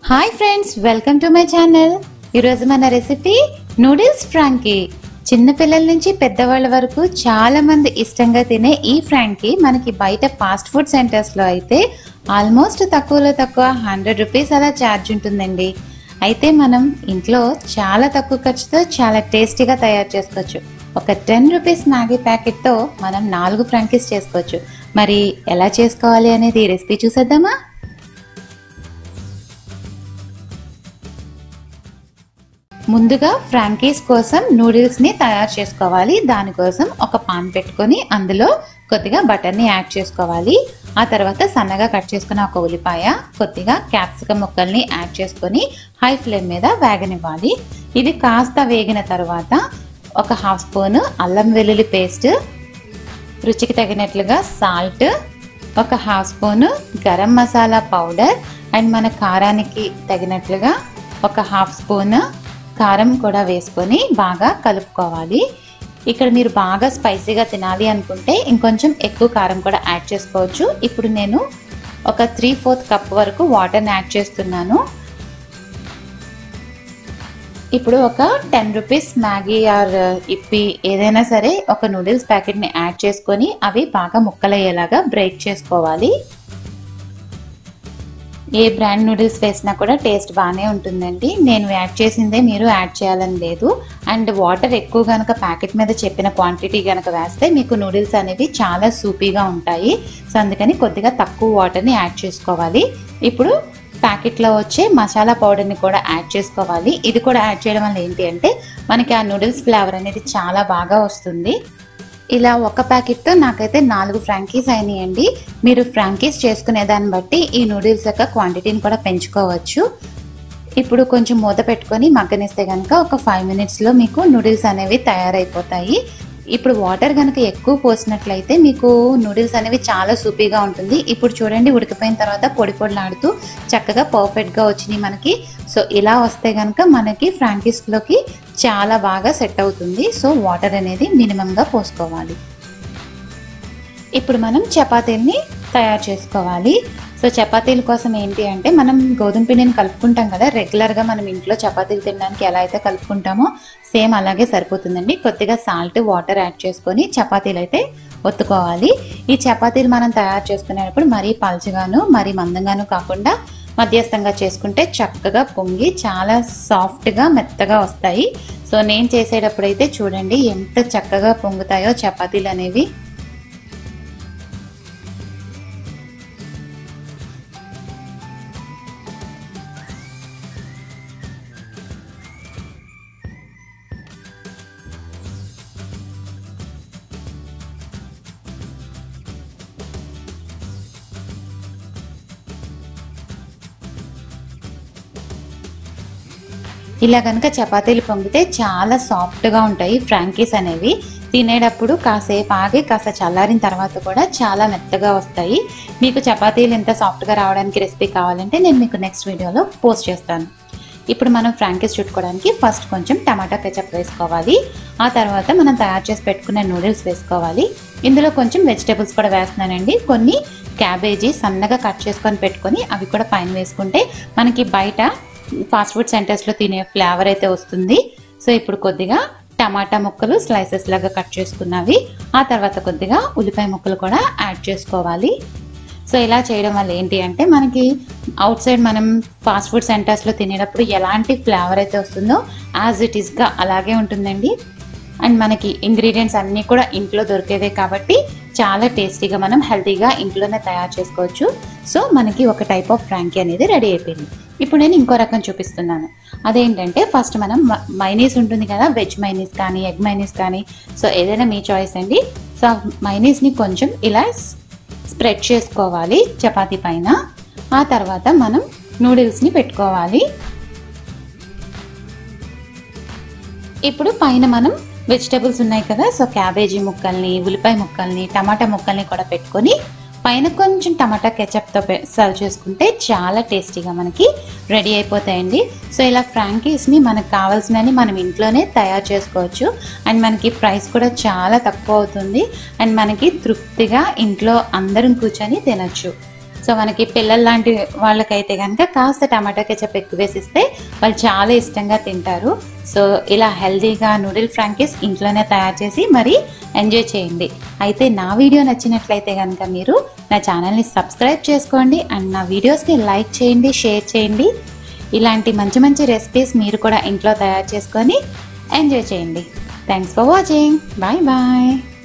hi friends welcome to my channel ఈరోజు మన recipe noodles Frankie చిన్నపిల్లల నుంచి పెద్దవాళ్ళ వరకు చాలా మంది ఇష్టంగా తినే ఈ ఫ్రాంకీ మనకి బయట ఫాస్ట్ ఫుడ్ సెంటర్స్లో అయితే ఆల్మోస్ట్ తక్కువలో తక్కువ హండ్రెడ్ రూపీస్ అలా ఛార్జ్ ఉంటుందండి అయితే మనం ఇంట్లో చాలా తక్కువ ఖర్చుతో చాలా టేస్టీగా తయారు చేసుకోవచ్చు ఒక టెన్ రూపీస్ మ్యాగీ ప్యాకెట్తో మనం నాలుగు ఫ్రాంకీస్ చేసుకోవచ్చు మరి ఎలా చేసుకోవాలి అనేది ఈ రెసిపీ చూసేద్దామా ముందుగా ఫ్రాంకీస్ కోసం నూడిల్స్ని తయారు చేసుకోవాలి దానికోసం ఒక పాన్ పెట్టుకొని అందులో కొద్దిగా బటర్ని యాడ్ చేసుకోవాలి ఆ తర్వాత సన్నగా కట్ చేసుకున్న ఒక ఉల్లిపాయ కొద్దిగా క్యాప్సికమ్ ముక్కల్ని యాడ్ చేసుకొని హై ఫ్లేమ్ మీద వేగనివ్వాలి ఇది కాస్త వేగిన తర్వాత ఒక హాఫ్ స్పూన్ అల్లం వెల్లుల్లి పేస్ట్ రుచికి తగినట్లుగా సాల్ట్ ఒక half spoon garam masala powder and మన కారానికి తగినట్లుగా ఒక హాఫ్ స్పూన్ కారం కూడా వేసుకొని బాగా కలుపుకోవాలి ఇక్కడ మీరు బాగా స్పైసీగా తినాలి అనుకుంటే ఇంకొంచెం ఎక్కువ కారం కూడా యాడ్ చేసుకోవచ్చు ఇప్పుడు నేను ఒక త్రీ ఫోర్త్ కప్ వరకు వాటర్ని యాడ్ చేస్తున్నాను ఇప్పుడు ఒక ten rupees Maggi or Yippee ఏదైనా సరే ఒక నూడిల్స్ ప్యాకెట్ని యాడ్ చేసుకొని అవి బాగా ముక్కలయ్యేలాగా బ్రేక్ చేసుకోవాలి ఏ బ్రాండ్ నూడిల్స్ వేసినా కూడా టేస్ట్ బాగానే ఉంటుందండి నేను యాడ్ చేసిందే మీరు యాడ్ చేయాలని లేదు అండ్ వాటర్ ఎక్కువ కనుక ప్యాకెట్ మీద చెప్పిన క్వాంటిటీ కనుక వేస్తే మీకు నూడిల్స్ అనేవి చాలా సూపీగా ఉంటాయి సో అందుకని కొద్దిగా తక్కువ వాటర్ని యాడ్ చేసుకోవాలి ఇప్పుడు ప్యాకెట్లో వచ్చే మసాలా పౌడర్ని కూడా యాడ్ చేసుకోవాలి ఇది కూడా యాడ్ చేయడం వల్ల ఏంటి అంటే మనకి ఆ నూడిల్స్ ఫ్లేవర్ అనేది చాలా బాగా వస్తుంది ఇలా ఒక ప్యాకెట్తో నాకైతే నాలుగు ఫ్రాంకీస్ అయినాయండి మీరు ఫ్రాంకీస్ చేసుకునే దాన్ని బట్టి ఈ నూడిల్స్ యొక్క క్వాంటిటీని కూడా పెంచుకోవచ్చు ఇప్పుడు కొంచెం మూత పెట్టుకొని మగ్గనిస్తే కనుక ఒక ఫైవ్ మినిట్స్లో మీకు నూడిల్స్ అనేవి తయారైపోతాయి ఇప్పుడు వాటర్ కనుక ఎక్కువ పోసినట్లయితే మీకు నూడిల్స్ అనేవి చాలా సూపీగా ఉంటుంది ఇప్పుడు చూడండి ఉడికిపోయిన తర్వాత పొడి పొడిలాడుతూ చక్కగా పర్ఫెక్ట్గా వచ్చినాయి మనకి సో ఇలా వస్తే కనుక మనకి ఫ్రాంకీస్లోకి చాలా బాగా సెట్ అవుతుంది సో వాటర్ అనేది మినిమంగా పోసుకోవాలి ఇప్పుడు మనం చపాతీల్ని తయారు చేసుకోవాలి సో చపాతీల కోసం ఏంటి అంటే మనం గోధుమ పిండిని కలుపుకుంటాం కదా రెగ్యులర్గా మనం ఇంట్లో చపాతీలు తినడానికి ఎలా అయితే కలుపుకుంటామో సేమ్ అలాగే సరిపోతుందండి కొద్దిగా సాల్ట్ వాటర్ యాడ్ చేసుకొని చపాతీలు అయితే ఒత్తుకోవాలి ఈ చపాతీలు మనం తయారు చేసుకునేటప్పుడు మరీ పల్చగాను మరీ మందంగాను కాకుండా మధ్యస్థంగా చేసుకుంటే చక్కగా పొంగి చాలా సాఫ్ట్గా మెత్తగా వస్తాయి సో నేను చేసేటప్పుడు అయితే చూడండి ఎంత చక్కగా పొంగుతాయో చపాతీలు అనేవి ఇలా కనుక చపాతీలు పొంగితే చాలా సాఫ్ట్గా ఉంటాయి ఫ్రాంకీస్ అనేవి తినేటప్పుడు కాసేపు ఆగి కాస్త చల్లారిన తర్వాత కూడా చాలా మెత్తగా వస్తాయి మీకు చపాతీలు ఎంత సాఫ్ట్గా రావడానికి రెసిపీ కావాలంటే నేను మీకు నెక్స్ట్ వీడియోలో పోస్ట్ చేస్తాను ఇప్పుడు మనం ఫ్రాంకీస్ చుట్టుకోవడానికి ఫస్ట్ కొంచెం టమాటా కెచప్ వేసుకోవాలి ఆ తర్వాత మనం తయారు చేసి పెట్టుకున్న నూడిల్స్ వేసుకోవాలి ఇందులో కొంచెం వెజిటేబుల్స్ కూడా వేస్తున్నానండి కొన్ని క్యాబేజీ సన్నగా కట్ చేసుకొని పెట్టుకొని అవి కూడా పైన వేసుకుంటే మనకి బయట ఫాస్ట్ ఫుడ్ సెంటర్స్లో తినే ఫ్లేవర్ అయితే వస్తుంది సో ఇప్పుడు కొద్దిగా టమాటా ముక్కలు స్లైసెస్ లాగా కట్ చేసుకున్నవి ఆ తర్వాత కొద్దిగా ఉల్లిపాయ ముక్కలు కూడా యాడ్ చేసుకోవాలి సో ఇలా చేయడం వల్ల ఏంటి అంటే మనకి అవుట్ సైడ్ మనం ఫాస్ట్ ఫుడ్ సెంటర్స్లో తినేటప్పుడు ఎలాంటి ఫ్లేవర్ అయితే వస్తుందో యాజ్ ఇట్ ఈస్గా అలాగే ఉంటుందండి అండ్ మనకి ఇంగ్రీడియంట్స్ అన్నీ కూడా ఇంట్లో దొరికేవే కాబట్టి చాలా టేస్టీగా మనం హెల్తీగా ఇంట్లోనే తయారు చేసుకోవచ్చు సో మనకి ఒక టైప్ ఆఫ్ ఫ్రాంకీ అనేది రెడీ అయిపోయింది ఇప్పుడు నేను ఇంకో రకం చూపిస్తున్నాను అదేంటంటే ఫస్ట్ మనం మైనీస్ ఉంటుంది కదా వెజ్ మైనీస్ కానీ ఎగ్ మైనీస్ కానీ సో ఏదైనా మీ చాయిస్ అండి సో మైనీస్ని కొంచెం ఇలా స్ప్రెడ్ చేసుకోవాలి చపాతీ పైన ఆ తర్వాత మనం నూడిల్స్ని పెట్టుకోవాలి ఇప్పుడు పైన మనం వెజిటేబుల్స్ ఉన్నాయి కదా సో క్యాబేజీ ముక్కల్ని ఉల్లిపాయ ముక్కల్ని టమాటా ముక్కల్ని కూడా పెట్టుకొని పైన కొంచెం టమాటా కెచప్తో సర్వ్ చేసుకుంటే చాలా టేస్టీగా మనకి రెడీ అయిపోతాయండి సో ఇలా ఫ్రాంకీస్ని మనకు కావాల్సినవి మనం ఇంట్లోనే తయారు చేసుకోవచ్చు అండ్ మనకి ప్రైస్ కూడా చాలా తక్కువ అవుతుంది అండ్ మనకి తృప్తిగా ఇంట్లో అందరం కూర్చొని తినచ్చు సో మనకి పిల్లల లాంటి వాళ్ళకైతే కనుక కాస్త టమాటా కెచప్ ఎక్కువ వేసిస్తే వాళ్ళు చాలా ఇష్టంగా తింటారు సో ఇలా హెల్దీగా నూడిల్ ఫ్రాంకీస్ ఇంట్లోనే తయారు చేసి మరి ఎంజాయ్ చేయండి అయితే నా వీడియో నచ్చినట్లయితే కనుక మీరు నా ఛానల్ని సబ్స్క్రైబ్ చేసుకోండి అండ్ నా వీడియోస్ని లైక్ చేయండి షేర్ చేయండి ఇలాంటి మంచి మంచి రెసిపీస్ మీరు కూడా ఇంట్లో తయారు చేసుకొని ఎంజాయ్ చేయండి thanks for watching bye bye